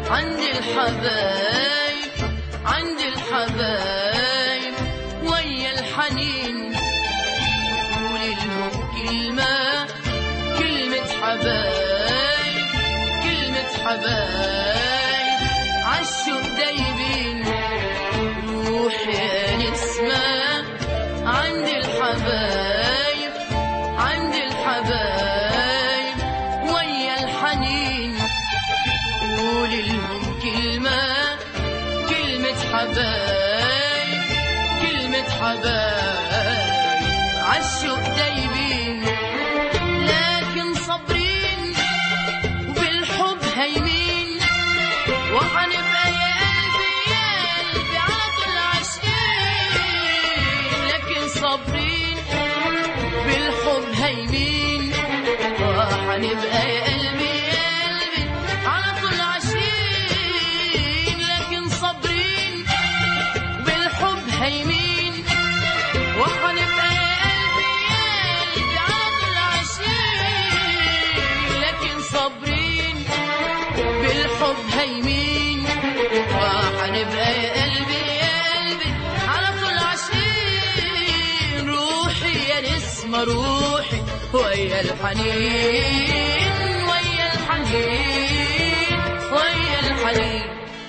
عند الحبايب عند الحبايب ويا الحنين قولي لهم كلمة كلمة حبايب كلمة حبايب عالشوق دايبين روحي يا نسمة عند الحبايب عند الحبايب ويا الحنين قولي لهم كلمة كلمة حبايب كلمة حبايب عالشوق دايبين لكن صابرين وبالحب هايمين وحنبقى يا قلبي يا قلبي على طول عاشقين لكن صابرين بالحب هايمين وحنبقى يا قلبي يا قلبي على طول عاشقين لكن صابرين بالحب هايمين وحنبقى يا قلبي يا قلبي على طول عاشقين لكن صابرين بالحب هايمين وحنبقى يا قلبي يا قلبي على طول عاشقين روحي يا نسمة روحي ويا الحنين ويا الحنين ويا الحنين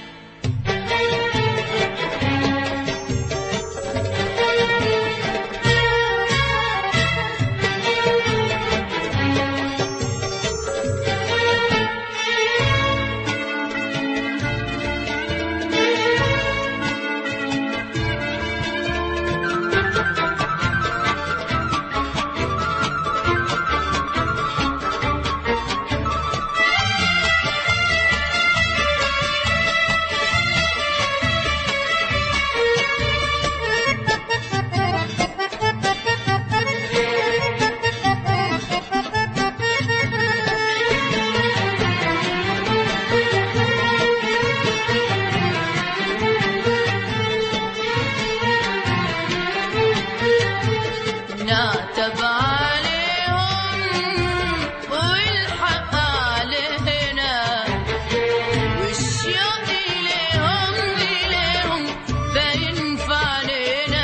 نعتب عليهم والحق علينا والشوق إليهم إليهم باين في علينا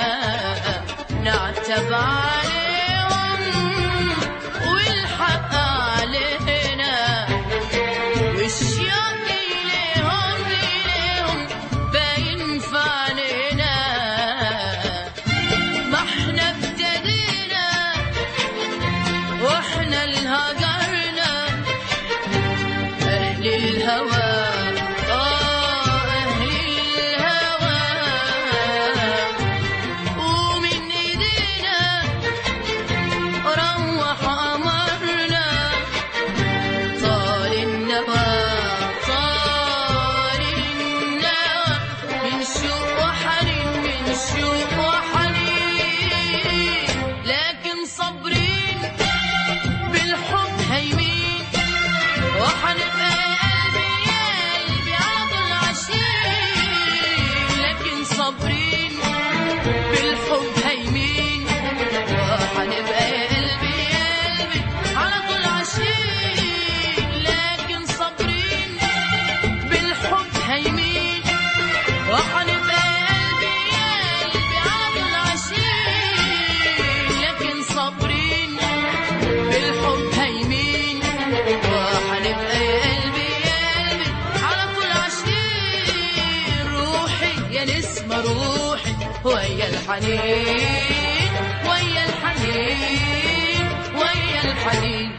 نعتب عليهم والحق علينا والشوق إليهم إليهم باين في علينا ما احنا ابتدينا واحنا الهجرنا اهل الهوى اه اهل الهوى ومن ايدينا روح امرنا طال النوى طال النوى من شوق وحنين من شوق وحنين لكن صابرين بالحب هايمين وحنبقى قلبي يا قلبي على طول عاشقين لكن صابرين بالحب هايمين وحنبقى يا قلبي يا قلبي على طول عاشقين لكن صابرين بالحب هايمين وحنبقى قلبي يا قلبي على طول عاشقين لكن صابرين بالحب هايمين وحنبقى يا قلبي يا قلبي على طول عاشقين روحي يا نسمة روحي ويا الحنين ويا الحنين ويا الحنين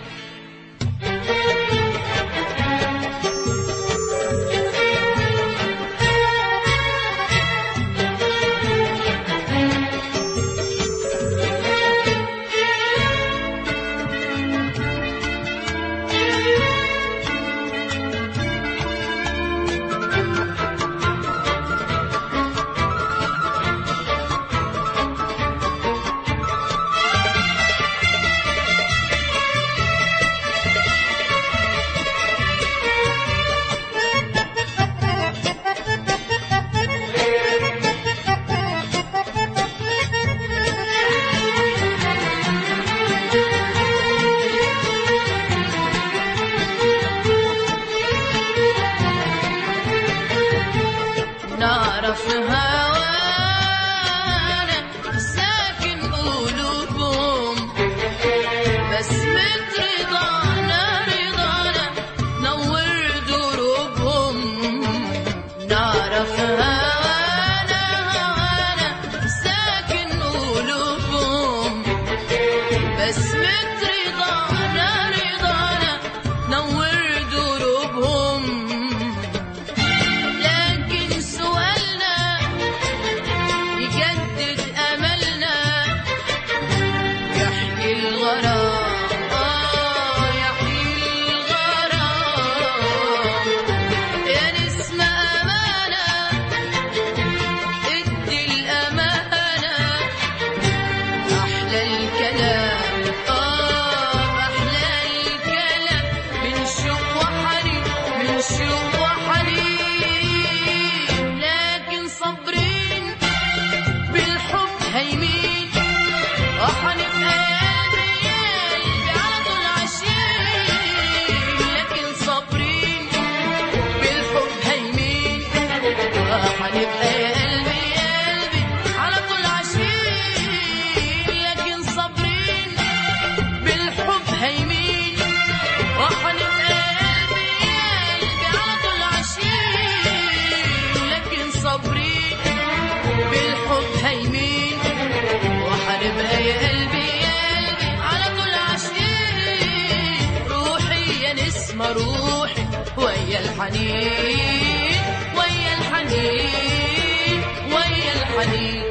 نسمة روحي ويا الحنين ويا الحنين ويا الحنين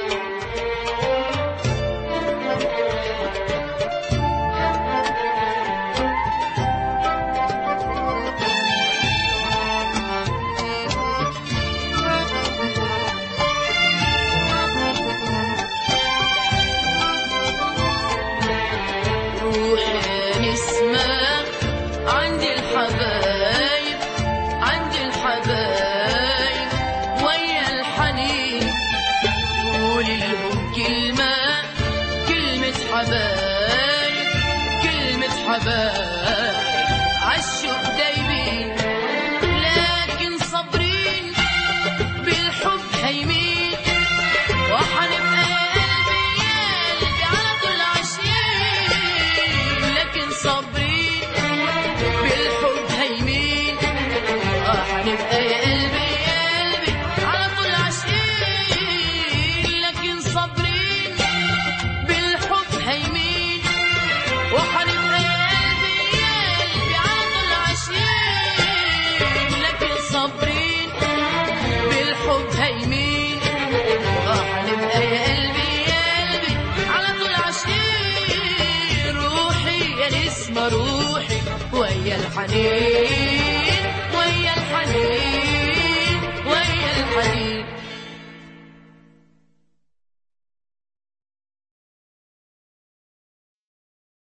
روحي نسمة عند الحبايب عند الحبايب ويا الحنين قولي لهم كلمة كلمة حبايب كلمة حبايب عالشوق دايبين لكن صابرين بالحب هيمين وحنبقى يا قلبي يا قلبي على طول عايشين لكن صابرين بالحب هيمين اه حنبقى يا قلبي يا قلبي على طول عايشين لكن صابرين بالحب هيمين وحنبقى يا قلبي يا قلبي على طول عايشين لكن صابرين بالحب هيمين اه حنبقى يا قلبي يا قلبي على طول عايشين روحي يا نسمة روحي ويا الحنين ويا الحنين